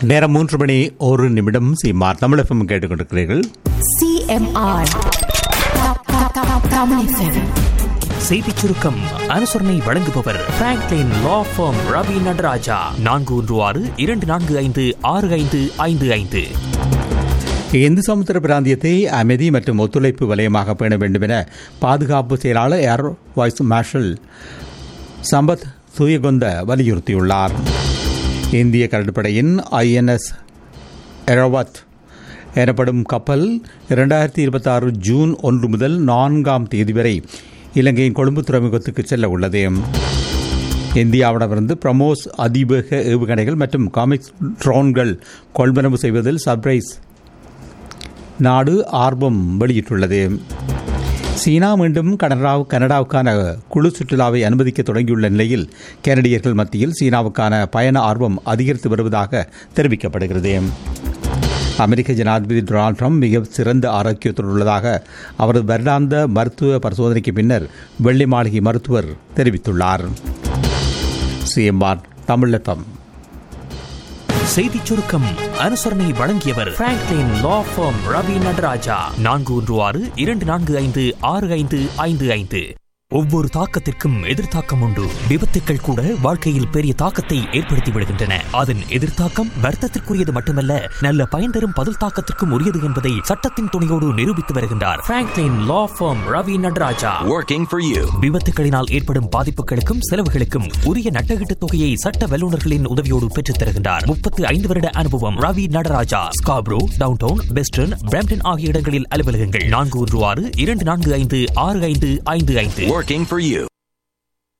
நேரம் மூன்று மணி ஒரு நிமிடம் சீமார் தமிழகம் கேட்டுக்கொண்டிருக்கிறீர்கள் CMR. Tamil FM. செய்திச் சுருக்கம் அனுசரணை வழங்குபவர் Franklin law firm Ravi Nadaraja நான்கு ஒன்று ஆறு இரண்டு நான்கு ஐந்து ஆறு ஐந்து ஐந்து ஐந்து இந்து சமுத்திர பிராந்தியத்தை அமைதி மற்றும் ஒத்துழைப்பு வலயமாக பேண வேண்டும் என பாதுகாப்பு செயலாளர் air vice marshal Sampath Thuyacontha வலியுறுத்தியுள்ளார் இந்திய கடற்படையின் ஐஎன்எஸ் எரோவத் எனப்படும் கப்பல் இரண்டாயிரத்தி இருபத்தாறு ஜூன் ஒன்று முதல் நான்காம் தேதி வரை இலங்கையின் கொழும்பு துறைமுகத்துக்கு செல்ல உள்ளது இந்தியாவிடமிருந்து பிரமோஸ் அதிவேக ஏவுகணைகள் மற்றும் காமிக்ஸ் ட்ரோன்கள் கொள்வனவு செய்வதில் சர்ப்ரைஸ் நாடு ஆர்வம் வெளியிட்டுள்ளது சீனா மீண்டும் கனடா கனடாவுக்கான குழு சுற்றுலாவை அனுமதிக்க தொடங்கியுள்ள நிலையில் கனடியர்கள் மத்தியில் சீனாவுக்கான பயண ஆர்வம் அதிகரித்து வருவதாக தெரிவிக்கப்படுகிறது அமெரிக்க ஜனாதிபதி டொனால்ட் ட்ரம்ப் மிக சிறந்த ஆரோக்கியத்துடன் உள்ளதாக அவரது வருடாந்த மருத்துவ பரிசோதனைக்கு பின்னர் வெள்ளை மாளிகை மருத்துவர் தெரிவித்துள்ளார் சிஎம்ஆர் தமிழகம் செய்திச் சுருக்கம் அனுசரணை வழங்கியவர் Franklin law firm Ravi Nadaraja நான்கு ஒன்று ஆறு இரண்டு நான்கு ஐந்து ஆறு ஐந்து ஐந்து ஐந்து ஒவ்வொரு தாக்கத்திற்கும் எதிர்த்தாக்கம் உண்டு விபத்துக்கள் கூட வாழ்க்கையில் பெரிய தாக்கத்தை ஏற்படுத்தி விடுகின்றன அதன் எதிர்த்தாக்கம் வர்த்தத்திற்குரியது மட்டுமல்ல நல்ல பயன் தரும் பதில் தாக்கத்திற்கும் உரியது என்பதை சட்டத்தின் துணையோடு நிரூபித்து வருகின்றார் Franklin law firm Ravi Nadaraja Working for you. விபத்துகளினால் ஏற்படும் பாதிப்புகளுக்கும் செலவுகளுக்கும் உரிய நட்டகீட்டு தொகையை சட்ட வல்லுநர்களின் உதவியோடு பெற்றுத் தருகின்றார் முப்பத்தி ஐந்து வருட அனுபவம் Ravi Nadaraja Scarborough downtown western Brampton ஆகிய இடங்களில் அலுவலகங்கள் நான்கு ஒன்று ஆறு இரண்டு நான்கு ஐந்து ஆறு ஐந்து ஐந்து ஐந்து Working for you.